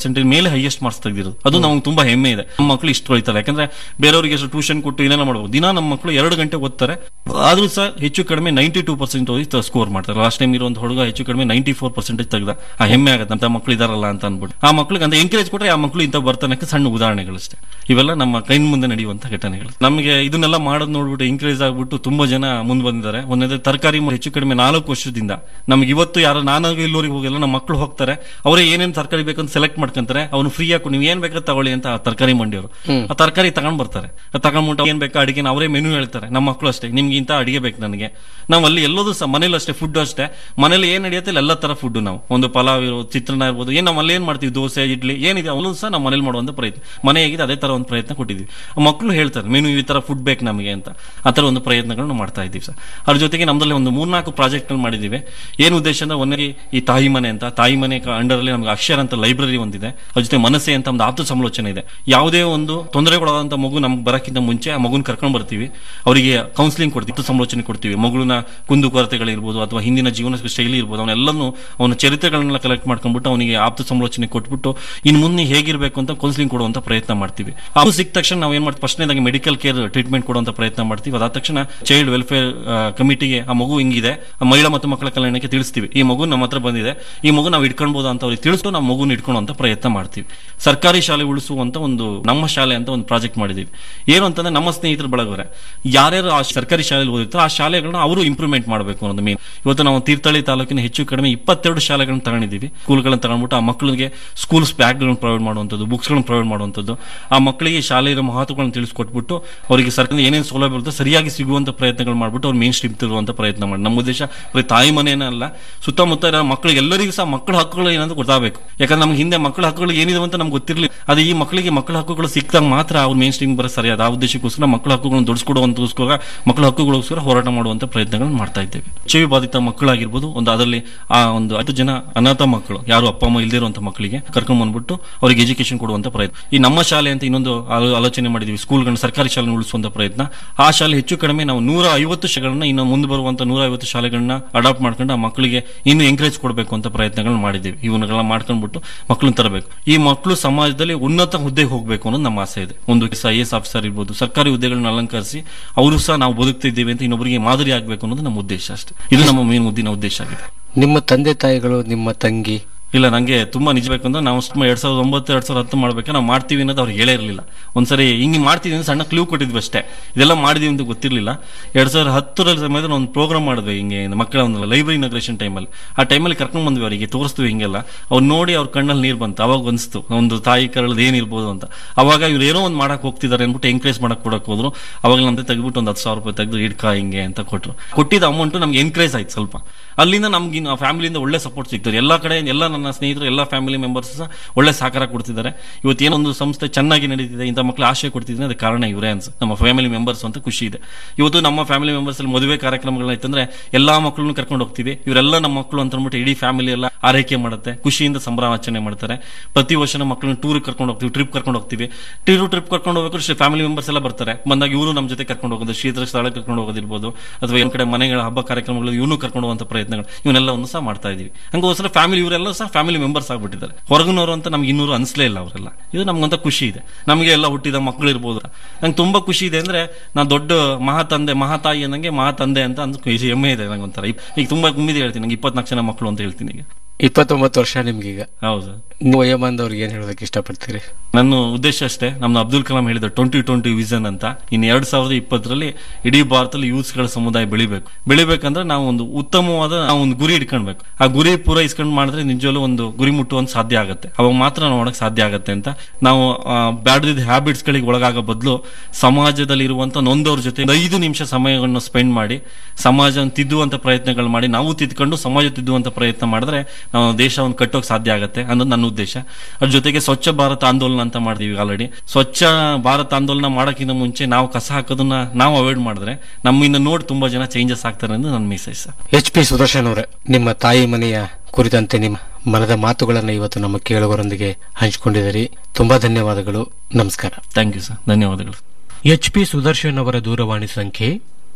percentage ಮೇಲೆ highest marks ತೆಗೆದಿರೋದು ಅದು ನಮ್ಗೆ ತುಂಬಾ ಹೆಮ್ಮೆ ಇದೆ ನಮ್ಮ ಮಕ್ಕಳು ಇಷ್ಟು ಹೊಳಿತಾರೆ ಯಾಕಂದ್ರೆ ಬೇರೆಯವರಿಗೆ ಎಷ್ಟು ಟ್ಯೂಷನ್ ಕೊಟ್ಟು ಏನೇನೋ ಮಾಡ್ಬೋದು ದಿನ ನಮ್ಮ ಮಕ್ಕಳು ಎರಡು ಗಂಟೆ ಓದ್ತಾರೆ ಆದ್ರೂ ಸಹ ಹೆಚ್ಚು ಕಡಿಮೆ ನೈಂಟಿ ಟೂ ಪರ್ಸೆಂಟ್ ಸ್ಕೋರ್ ಮಾಡ್ತಾರೆ ಲಾಸ್ಟ್ ಟೈಮ್ ಇರೋ ಒಂದು ಹುಡುಗ ಹೆಚ್ಚು ಕಡಿಮೆ ನೈಂಟಿ ಫೋರ್ ಪರ್ಸೆಂಟೇಜ್ ತೆಗೆದ ಆ ಹೆಮ್ಮೆ ಆಗುತ್ತೆ ಅಂತ ಮಕ್ಕಳು ಇದಾರಲ್ಲ ಅಂತ ಅನ್ಬಿಟ್ಟು ಆ ಮಕ್ಳಿಗೆ ಅಂತ ಎಂಕರೇಜ್ ಕೊಟ್ರೆ ಆ ಮಕ್ಕಳು ಇಂಥ ಬರ್ತಾನಕ್ಕೆ ಸಣ್ಣ ಉದಾಹರಣೆಗಳಷ್ಟೇ ಇವೆಲ್ಲ ನಮ್ಮ ಕೈನ್ ಮುಂದೆ ನಡೆಯುವಂತ ಘಟನೆಗಳು ನಮಗೆ ಇದನ್ನೆಲ್ಲ ಮಾಡೋದು ನೋಡ್ಬಿಟ್ಟು ಎಂಕರೇಜ್ ಆಗ್ಬಿಟ್ಟು ತುಂಬಾ ಜನ ಮುಂದೆ ಬಂದಿದ್ದಾರೆ ಒಂದೇ ತರಕಾರಿ ಹೆಚ್ಚು ಕಡಿಮೆ ನಾಲ್ಕು ವರ್ಷದಿಂದ ನಮ್ಗೆ ಇವತ್ತು ಯಾರು ನಾನು ಎಲ್ಲೂರಿಗೆ ಹೋಗಿಲ್ಲ ನಮ್ಮ ಮಕ್ಕಳು ಹೋಗ್ತಾರೆ ಅವರೇ ಏನೇನು ತರಕಾರಿ ಬೇಕಂತ ಸೆಲೆಕ್ಟ್ ಮಾಡ್ಕೊಂತಾರೆ ಅವ್ನು ಫ್ರೀ ಹಾಕು ನೀವು ಏನ್ ಬೇಕಾದ್ರೆ ತಗೊಳ್ಳಿ ಅಂತ ಆ ತರಕಾರಿ ಮಂಡಿಯವರು ಆ ತರಕಾರಿ ತಗೊಂಡ್ ಬರ್ತಾರೆ ತಗೊಂಡ್ಬಿಟ್ಟು ಏನ್ ಬೇಕಾ ಅಡಿಗೆ ಅವರೇ ಮೆನು ಹೇಳ್ತಾರೆ ನಮ್ಮ ಮಕ್ಕಳು ಅಷ್ಟೇ ನಿಮ್ಗೆ ಇಂಥ ಅಡಿಗೆ ಬೇಕು ನನಗೆ ನಾವು ಅಲ್ಲಿ ಎಲ್ಲೋದು ಸಹ ಮನೇಲಿ ಅಷ್ಟೇ ಫುಡ್ ಅಷ್ಟೇ ಮನೇಲಿ ಏನ್ ನಡೆಯುತ್ತೆ ಅಲ್ಲಿ ಎಲ್ಲ ತರ ಫುಡ್ ನಾವು ಒಂದು ಪಲಾವ್ ಇರ್ಬೋದು ಚಿತ್ರಾನ್ನ ಇರ್ಬೋದು ಏನ್ ನಾವು ಅಲ್ಲಿ ಏನ್ ಮಾಡ್ತೀವಿ ದೋಸೆ ಇಡ್ಲಿ ಏನಿದೆ ಅವನು ಸಹ ನಾವು ಮನೇಲಿ ಮಾಡುವಂತ ಪ್ರಯತ್ನ ಮನೆ ಹೇಗಿದೆ ಅದೇ ತರ ಒಂದು ಪ್ರಯತ್ನ ಕೊಟ್ಟಿದ್ವಿ ಆ ಮಕ್ಕಳು ಹೇಳ್ತಾರೆ ಮೆನು ಈ ತರ ಫುಡ್ ಬೇಕು ನಮಗೆ ಅಂತ ಆ ತರ ಒಂದು ಪ್ರಯತ್ನಗಳನ್ನು ಮಾಡ್ತಾ ಇದ್ದೀವಿ ಸರ್ ಅದ್ರ ಜೊತೆಗೆ ನಮ್ಮದಲ್ಲಿ ಒಂದು ಮೂರ್ನಾಲ್ಕು ಪ್ರಾಜೆಕ್ಟ್ಗಳು ಮಾಡಿದ್ದೀವಿ ಏನು ಉದ್ದೇಶ ಅಂದ್ರೆ ಒಂದೇ ಈ ತಾಯಿ ಮನೆ ಅಂತ ತಾಯಿ ಮನೆ ಅಂಡರ್ ಅಲ್ಲಿ ನಮ್ಗೆ ಅಕ್ಷರ ಅಂತ ಲೈಬ್ರರಿ ಒಂದಿದೆ ಅದ್ರ ಜೊತೆ ಮನಸ್ಸೆ ಅಂತ ಒಂದು ಆಪ್ತ ಸಮಾಲೋಚನೆ ಇದೆ ಯಾವುದೇ ಒಂದು ತೊಂದರೆಗೊಳಗಾದಂತ ಮಗು ನಮ್ಗೆ ಬರಕ್ಕಿಂತ ಮುಂಚೆ ಆ ಮಗುನ ಕರ್ಕೊಂಡು ಬರ್ತೀವಿ ಅವರಿಗೆ ಕೌನ್ಸಿಲಿಂಗ್ ಕೊಡ್ತೀವಿ ಆಪ್ತ ಸಮಾಲೋಚನೆ ಕೊಡ್ತೀವಿ ಮಗುವಿನ ಕುಂದು ಕೊರತೆಗಳಿರ್ಬೋದು ಅಥವಾ ಹಿಂದಿನ ಜೀವನ ಶೈಲಿ ಇರ್ಬೋದು ಅವನ್ನೆಲ್ಲನೂ ಅವನ ಚರಿತ್ರೆಗಳನ್ನೆಲ್ಲ ಕಲೆಕ್ಟ್ ಮಾಡ್ಕೊಂಡ್ಬಿಟ್ಟು ಅವನಿಗೆ ಆಪ್ತ ಸಮಾಲೋಚನೆ ಕೊಟ್ಬಿಟ್ಟು ಇನ್ನು ಮುಂದೆ ಹೇಗಿರ್ಬೇಕು ಅಂತ ಕೌನ್ಸಿಲಿಂಗ್ ಕೊಡುವಂತ ಪ್ರಯತ್ನ ಮಾಡ್ತೀವಿ ಅದು ಸಿಕ್ಕ ತಕ್ಷಣ ನಾವು ಏನ್ ಮಾಡ್ತೀವಿ ಫಸ್ಟ್ನೇದಾಗಿ ಮೆಡಿಕಲ್ ಕೇರ್ ಟ್ರೀಟ್ಮೆಂಟ್ ಕೊಡುವಂತ ಪ್ರಯತ್ನ ಮಾಡ್ತೀವಿ ಅದಾದ ತಕ್ಷಣ ಚೈಲ್ಡ್ ವೆಲ್ಫೇರ್ ಕಮಿಟಿಗೆ ಆ ಮಗು ಹಿಂಗಿದೆ ಆ ಮಹಿಳಾ ಮತ್ತು ಮಕ್ಕಳ ಕಲ್ಯಾಣಕ್ಕೆ ತಿಳಿಸ್ತೀವಿ ಈ ಮಗು ನಮ್ಮ ಹತ್ರ ಬಂದಿದೆ ಈ ಮಗು ನಾವು ಇಟ್ಕೊಳ್ಬಹುದು ಅಂತ ಅವ್ರಿಗೆ ತಿಳಿಸ್ತು ನಾವು ಮಗುನ ಇಟ್ಕೊಳ್ಳುವಂತ ಪ್ರಯತ್ನ ಮಾಡ್ತೀವಿ ಸರ್ಕಾರಿ ಶಾಲೆ ಉಳಿಸುವಂತ ಒಂದು ನಮ್ಮ ಶಾಲೆ ಅಂತ ಒಂದು ಪ್ರಾಜೆಕ್ಟ್ ಮಾಡಿದೀವಿ ಏನು ಅಂತಂದ್ರೆ ನಮ್ಮ ಸ್ನೇಹಿತರು ಬಳಗವರೆ ಯಾರ್ಯಾರು ಆ ಸರ್ಕಾರಿ ಶಾಲೆಯಲ್ಲಿ ಓದಿರ್ತಾರೋ ಆ ಶಾಲೆಗಳನ್ನ ಅವರು ಇಂಪ್ರೂವ್ಮೆಂಟ್ ಮಾಡಬೇಕು ಅನ್ನೋದು ಮೇನ್ ಇವತ್ತು ನಾವು ತೀರ್ಥಹಳ್ಳಿ ತಾಲೂಕಿನ ಹೆಚ್ಚು ಕಡಿಮೆ ಇಪ್ಪತ್ತೆರಡು ಶಾಲೆಗಳನ್ನ ತಗೊಂಡಿದ್ದೀವಿ ಸ್ಕೂಲ್ಗಳನ್ನ ತಗೊಂಡ್ಬಿಟ್ಟು ಆ ಮಕ್ಕಳಿಗೆ ಸ್ಕೂಲ್ಸ್ ಬ್ಯಾಗ್ಗಳನ್ನು ಪ್ರೊವೈಡ್ ಮಾಡುವಂಥದ್ದು ಬುಕ್ಸ್ಗಳನ್ನು ಪ್ರೊವೈಡ್ ಮಾಡುವಂಥದ್ದು ಆ ಮಕ್ಕಳಿಗೆ ಶಾಲೆಯ ಮಹತ್ವಗಳನ್ನು ತಿಳಿಸ್ಕೊಟ್ಬಿಟ್ಟು ಅವರಿಗೆ ಸರ್ಕಾರ ಏನೇನು ಸೌಲಭ್ಯ ಇರುತ್ತೋ ಸರಿಯಾಗಿ ಸಿಗುವಂತ ಪ್ರಯತ್ನಗಳು ಮಾಡ್ಬಿಟ್ಟು ಅವ್ರು ಮೇನ್ ಸ್ಟ್ರೀಮ್ ತಿರುವಂತ ಪ್ರಯತ್ನ ಮಾಡಿ ನಮ್ಮ ಉದ್ದೇಶ ಬರೀ ತಾಯಿ ಮನೆಯೇ ಅಲ್ಲ ಸುತ್ತಮುತ್ತ ಇರೋ ಮಕ್ಕಳಿಗೆ ಎಲ್ಲರಿಗೂ ಸಹ ಮಕ್ಕಳ ಹಕ್ಕುಗಳು ಏನಂತ ಗೊತ್ತಾಗಬೇಕು ಯಾಕಂದ್ರೆ ನಮ್ಗೆ ಹಿಂದೆ ಮಕ್ಕಳ ಹಕ್ಕುಗಳು ಏನಿದೆ ಅಂತ ನಮ್ಗೆ ಗೊತ್ತಿರಲಿಲ್ಲ ಅದು ಈ ಮಕ್ಕಳಿಗೆ ಮಕ್ಕಳ ಹಕ್ಕುಗಳು ಸಿಕ್ಕಿದಾಗ ಮಾತ್ರ ಅವ್ರು ಮೇನ್ ಸ್ಟ್ರೀಮ್ ಬರೋ ಸರಿಯಾದ ಆ ಉದ್ದೇಶಕ್ಕೋಸ್ಕರ ಮಕ್ಕಳ ಹಕ್ಕುಗಳನ್ನು ದೊಡ್ಸ್ಕೊಡುವಂತಗೋಸ್ಕರ ಮಕ್ಕಳ ಹಕ್ಕುಗಳಿಗೋಸ್ಕರ ಹೋರಾಟ ಮಾಡುವಂತ ಪ್ರಯತ್ನಗಳನ್ನು ಮಾಡ್ತಾ ಇದ್ದೇವೆ ಚೆವಿ ಬಾಧಿತ ಮಕ್ಕಳಾಗಿರ್ಬೋದು ಒಂದು ಅದರಲ್ಲಿ ಆ ಒಂದು ಹತ್ತು ಜನ ಅನಾಥ ಮಕ್ಕಳು ಯಾರು ಅಪ್ಪ ಅಮ್ಮ ಇಲ್ದೇ ಇರುವಂತ ಮಕ್ಕಳಿಗೆ ಕರ್ಕೊಂಡ್ ಬಂದ್ಬಿಟ್ಟು ಅವರಿಗೆ ಎಜುಕೇಶನ್ ಕೊಡುವಂತ ಪ್ರಯತ್ನ ಈ ನಮ್ಮ ಶಾಲೆ ಅಂತ ಇನ್ನೊಂದು ಆಲೋ- ಆಲೋಚನೆ ಮಾಡಿದೀವಿ ಸ್ಕೂಲ್ಗಳನ್ನ ಸರ್ಕಾರಿ ಶಾಲೆ ಉಳಿಸುವಂತ ಪ್ರಯತ್ನ ಆ ಶಾಲೆ ಹೆಚ್ಚು ಕಡಿಮೆ ನಾವು ನೂರ ಐವತ್ತು ಶಾಲೆಗಳನ್ನ ಇನ್ನು ಮುಂದೆ ಬರುವಂತ ನೂರ ಐವತ್ತು ಶಾಲೆಗಳನ್ನ ಅಡಾಪ್ಟ್ ಮಾಡ್ಕೊಂಡು ಆ ಮಕ್ಕಳಿಗೆ ಇನ್ನು ಎಂಕರೇಜ್ ಕೊಡಬೇಕು ಅಂತ ಪ್ರಯತ್ನಗಳನ್ನ ಮಾಡಿದ್ದೀವಿ ಇವನ್ನೆಲ್ಲ ಮಾಡ್ಕೊಂಡ್ಬಿಟ್ಟು ಮಕ್ಕಳನ್ನ ತರಬೇಕು ಈ ಮಕ್ಕಳು ಸಮಾಜದಲ್ಲಿ ಉನ್ನತ ಹುದ್ದೆಗೆ ಹೋಗಬೇಕು ಅನ್ನೋದು ನಮ್ಮ ಆಸೆ ಇದೆ ಒಂದು ಐ ಎಸ್ ಆಫೀಸರ್ ಇರ್ಬೋದು ಸರ್ಕಾರಿ ಹುದ್ದೆಗಳನ್ನ ಅಲಂಕರಿಸಿ ಅವರು ಸಹ ನಾವು ಬದುಕ್ತಿದ್ದೇವೆ ಅಂತ ಇನ್ನೊಬ್ಬರಿಗೆ ಮಾದರಿ ಆಗಬೇಕು ಅನ್ನೋದು ನಮ್ಮ ಉದ್ದೇಶ ಅಷ್ಟೇ ಇದು ನಮ್ಮ ಮೇನ್ ಮುದ್ದಿನ ಉದ್ದೇಶ ಆಗಿದೆ ನಿಮ್ಮ ತಂದೆ ತಾಯಿಗಳು ನಿಮ್ಮ ತಂಗಿ ಇಲ್ಲ ನಂಗೆ ತುಂಬಾ ನಿಜ ಬೇಕಂದ್ರೆ ನಾವು ಸುಮಾರು ಎರಡ್ ಸಾವಿರದ ಒಂಬತ್ತು ಎರಡ್ ಸಾವಿರದ ಹತ್ತು ಮಾಡ್ಬೇಕು ನಾವು ಮಾಡ್ತೀವಿ ಅನ್ನೋದು ಅವ್ರಿಗೆ ಹೇಳೇ ಇರಲಿಲ್ಲ ಒಂದ್ಸರಿ ಹಿಂಗೆ ಮಾಡ್ತೀವಿ ಅಂತ ಸಣ್ಣ ಕ್ಲೂ ಕೊಟ್ಟಿದ್ವಿ ಅಷ್ಟೇ ಇದೆಲ್ಲ ಮಾಡಿದೀವಿ ಅಂತ ಗೊತ್ತಿರಲಿಲ್ಲ ಎರಡ್ ಸಾವಿರದ ಹತ್ತರ ಸಮಯದಲ್ಲಿ ಒಂದು ಪ್ರೋಗ್ರಾಮ್ ಮಾಡಿದ್ವಿ ಹಿಂಗೆ ಮಕ್ಕಳ ಒಂದು ಲೈಬ್ರರಿ ಇನಾಗ್ರೇಷನ್ ಟೈಮಲ್ಲಿ ಆ ಟೈಮಲ್ಲಿ ಕರ್ಕೊಂಡ್ ಬಂದ್ವಿ ಅವರಿಗೆ ತೋರಿಸ್ತೀವಿ ಹಿಂಗೆಲ್ಲ ಅವ್ರು ನೋಡಿ ಅವ್ರ ಕಣ್ಣಲ್ಲಿ ನೀರು ಬಂತು ಅವಾಗ ಅನಿಸ್ತು ಒಂದು ತಾಯಿ ಕರಳದ ಏನಿರ್ಬೋದು ಅಂತ ಅವಾಗ ಇವ್ರು ಏನೋ ಒಂದು ಮಾಡಕ್ ಹೋಗ್ತಿದ್ದಾರೆ ಅಂದ್ಬಿಟ್ಟು ಎಂಕರೇಜ್ ಮಾಡಕ್ ಕೊಡಕ್ ಹೋದ್ರು ಅವಾಗ ನಮ್ದು ತೆಗೆದ್ಬಿಟ್ಟು ಒಂದು ಹತ್ತು ಸಾವಿರ ರೂಪಾಯಿ ತೆಗೆದು ಇಡ್ಕ ಹಿಂಗೆ ಅಂತ ಕೊಟ್ರು ಕೊಟ್ಟಿದ್ದ ಅಮೌಂಟ್ ನಮ್ಗೆ ಎನ್ಕರೇಜ್ ಆಯ್ತು ಸ್ವಲ್ಪ ಅಲ್ಲಿಂದ ನಮ್ಗೆ ಇನ್ನು ಫ್ಯಾಮಿಲಿಯಿಂದ ಒಳ್ಳೆ ಸಪೋರ್ಟ್ ಸಿಗ್ತದೆ ಎಲ್ಲ ಕಡೆ ಎಲ್ಲ ನನ್ನ ಸ್ನೇಹಿತರು ಎಲ್ಲ ಫ್ಯಾಮಿಲಿ ಮೆಂಬರ್ಸ್ ಸಹ ಒಳ್ಳೆ ಸಹಕಾರ ಕೊಡ್ತಿದ್ದಾರೆ ಇವತ್ತು ಏನೊಂದು ಸಂಸ್ಥೆ ಚೆನ್ನಾಗಿ ನಡೀತಿದೆ ಇಂಥ ಮಕ್ಕಳು ಆಶಯ ಕೊಡ್ತಿದ್ರೆ ಅದಕ್ಕೆ ಕಾರಣ ಇವರೇ ಅನ್ಸ ನಮ್ಮ ಫ್ಯಾಮಿಲಿ ಮೆಂಬರ್ಸ್ ಅಂತ ಖುಷಿ ಇದೆ ಇವತ್ತು ನಮ್ಮ ಫ್ಯಾಮಿಲಿ ಮೆಂಬರ್ಸ್ ಅಲ್ಲಿ ಮದುವೆ ಕಾರ್ಯಕ್ರಮಗಳಾಯ್ತಂದ್ರೆ ಎಲ್ಲಾ ಮಕ್ಕಳನ್ನು ಕರ್ಕೊಂಡು ಹೋಗ್ತೀವಿ ಇವರೆಲ್ಲ ನಮ್ಮ ಮಕ್ಕಳು ಅಂತ ಅಂದ್ಬಿಟ್ಟು ಇಡೀ ಫ್ಯಾಮಿಲಿ ಎಲ್ಲ ಆರೈಕೆ ಮಾಡುತ್ತೆ ಖುಷಿಯಿಂದ ಸಂಭ್ರಮಾಚರಣೆ ಮಾಡ್ತಾರೆ ಪ್ರತಿ ವರ್ಷ ನಮ್ಮ ಮಕ್ಕಳನ್ನ ಟೂರ್ ಕರ್ಕೊಂಡು ಹೋಗ್ತೀವಿ ಟ್ರಿಪ್ ಕರ್ಕೊಂಡು ಹೋಗ್ತೀವಿ ಟೂರ್ ಟ್ರಿಪ್ ಕರ್ಕೊಂಡು ಹೋಗ್ಬೇಕು ಫ್ಯಾಮಿಲಿ ಮೆಂಬರ್ಸ್ ಎಲ್ಲ ಬರ್ತಾರೆ ಬಂದಾಗ ಇವರು ನಮ್ಮ ಜೊತೆ ಕರ್ಕೊಂಡು ಹೋಗೋದು ಶ್ರೀಧರ ಸ್ಥಳ ಕರ್ಕೊಂಡು ಹೋಗೋದಿರ್ಬೋದು ಅಥವಾ ಏನ್ ಕಡೆ ಮನೆಗಳ ಹಬ್ಬ ಕಾರ್ಯಕ್ರಮಗಳು ಇವನು ಕರ್ಕೊಂಡು ಹೋಗುವಂತ ಪ್ರಯತ್ನಗಳು ಇವನ್ನೆಲ್ಲವನ್ನು ಸಹ ಮಾಡ್ತಾ ಇದೀವಿ ಹಂಗೋಸ್ಕರ ಫ್ಯಾಮಿಲಿ ಇವರೆಲ್ಲ ಸಹ ಫ್ಯಾಮಿಲಿ ಮೆಂಬರ್ಸ್ ಆಗ್ಬಿಟ್ಟಿದ್ದಾರೆ ಹೊರಗಿನವರು ಅಂತ ನಮ್ಗೆ ಇನ್ನೂರು ಅನ್ಸ್ಲೇ ಇಲ್ಲ ಅವರೆಲ್ಲ ಇದು ನಮ್ಗೊಂತ ಖುಷಿ ಇದೆ ನಮಗೆ ಎಲ್ಲ ಹುಟ್ಟಿದ ಮಕ್ಕಳು ಇರ್ಬೋದು ನಂಗೆ ತುಂಬಾ ಖುಷಿ ಇದೆ ಅಂದ್ರೆ ನಾನು ದೊಡ್ಡ ಮಹಾ ತಂದೆ ಮಹಾ ತಾಯಿ ಅನ್ನಂಗೆ ಮಹಾ ತಂದೆ ಅಂತ ಅಂದ್ ಖುಷಿ ಹೆಮ್ಮೆ ಇದೆ ನಂಗೆ ಒಂಥರ ಈಗ ತುಂಬಾ ಕುಮ್ಮಿದೆ ಹೇಳ್ತೀನಿ ನಂಗೆ ಇಪ್ಪತ್ನಾಲ್ಕು ಜನ ಮಕ್ಕಳು ಅಂತ ಹೇಳ್ತೀನಿ ಈಗ ಇಪ್ಪತ್ತೊಂಬತ್ತು ವರ್ಷ ನಿಮ್ಗೀಗ ಹೌದು ನೀವು ವಯೋಮಾನದವ್ರಿಗೆ ಏನ್ ಹೇಳೋದಕ್ಕೆ ಇಷ್ಟಪಡ್ತೀರಿ ನನ್ನ ಉದ್ದೇಶ ಅಷ್ಟೇ ನಮ್ಮ ಅಬ್ದುಲ್ ಕಲಾಂ ಹೇಳಿದ ಟ್ವೆಂಟಿ ಟ್ವೆಂಟಿ ವಿಷನ್ ಅಂತ ಇನ್ನು ಎರಡ್ ಸಾವಿರದ ಇಪ್ಪತ್ತರಲ್ಲಿ ಇಡೀ ಭಾರತದಲ್ಲಿ ಯೂತ್ಸ್ ಗಳ ಸಮುದಾಯ ಬೆಳಿಬೇಕು ಬೆಳಿಬೇಕಂದ್ರೆ ನಾವು ಒಂದು ಉತ್ತಮವಾದ ನಾವು ಒಂದು ಗುರಿ ಇಟ್ಕೊಳ್ಬೇಕು ಆ ಗುರಿ ಪೂರೈಸ್ಕೊಂಡು ಮಾಡಿದ್ರೆ ನಿಜವಲ್ಲೂ ಒಂದು ಗುರಿ ಮುಟ್ಟುವಂತ ಸಾಧ್ಯ ಆಗುತ್ತೆ ಅವಾಗ ಮಾತ್ರ ನಾವು ಮಾಡಕ್ ಸಾಧ್ಯ ಆಗುತ್ತೆ ಅಂತ ನಾವು ಬ್ಯಾಡ್ದಿದ್ದ ಹ್ಯಾಬಿಟ್ಸ್ ಗಳಿಗೆ ಒಳಗಾಗೋ ಬದಲು ಸಮಾಜದಲ್ಲಿ ಇರುವಂತ ನೊಂದವ್ರ ಜೊತೆ ಒಂದು ಐದು ನಿಮಿಷ ಸಮಯವನ್ನು ಸ್ಪೆಂಡ್ ಮಾಡಿ ಸಮಾಜ ತಿದ್ದುವಂತ ಪ್ರಯತ್ನಗಳು ಮಾಡಿ ನಾವು ತಿದ್ಕೊಂಡು ಸಮಾಜ ತಿದ್ದುವಂತ ಪ್ರಯತ್ನ ಮಾಡಿದ್ರೆ ನಾವು ದೇಶವನ್ನು ಕಟ್ಟೋಕೆ ಸಾಧ್ಯ ಆಗುತ್ತೆ ಅನ್ನೋದು ನನ್ನ ಉದ್ದೇಶ ಅದ್ರ ಜೊತೆಗೆ ಸ್ವಚ್ಛ ಭಾರತ ಆಂದೋಲನ ಅಂತ ಮಾಡಿದೀವಿ ಆಲ್ರೆಡಿ ಸ್ವಚ್ಛ ಭಾರತ ಆಂದೋಲನ ಮಾಡೋಕ್ಕಿಂತ ಮುಂಚೆ ನಾವು ಕಸ ಹಾಕೋದನ್ನ ನಾವು ಅವಾಯ್ಡ್ ಮಾಡಿದ್ರೆ ನಮ್ಮಿಂದ ನೋಡಿ ತುಂಬಾ ಜನ ಚೇಂಜಸ್ ಆಗ್ತಾರೆ ಅನ್ನೋದು ನನ್ನ message sir H P Sudarshan ಅವರೇ ನಿಮ್ಮ ತಾಯಿ ಮನೆಯ ಕುರಿತಂತೆ ನಿಮ್ಮ ಮನದ ಮಾತುಗಳನ್ನು ಇವತ್ತು ನಮ್ಮ ಕೇಳುಗರೊಂದಿಗೆ ಹಂಚಿಕೊಂಡಿದ್ದೀರಿ ತುಂಬಾ ಧನ್ಯವಾದಗಳು ನಮಸ್ಕಾರ ಥ್ಯಾಂಕ್ ಯು ಸರ್ ಧನ್ಯವಾದಗಳು ಎಚ್ ಪಿ ಸುದರ್ಶನ್ ಅವರ ದೂರವಾಣಿ ಸಂಖ್ಯೆ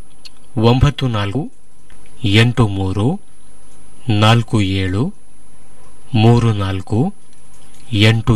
ಒಂಬತ್ತು ನಾಲ್ಕು ಎಂಟು ಮೂರು ನಾಲ್ಕು ಏಳು ಮೂರು ನಾಲ್ಕು ಎಂಟು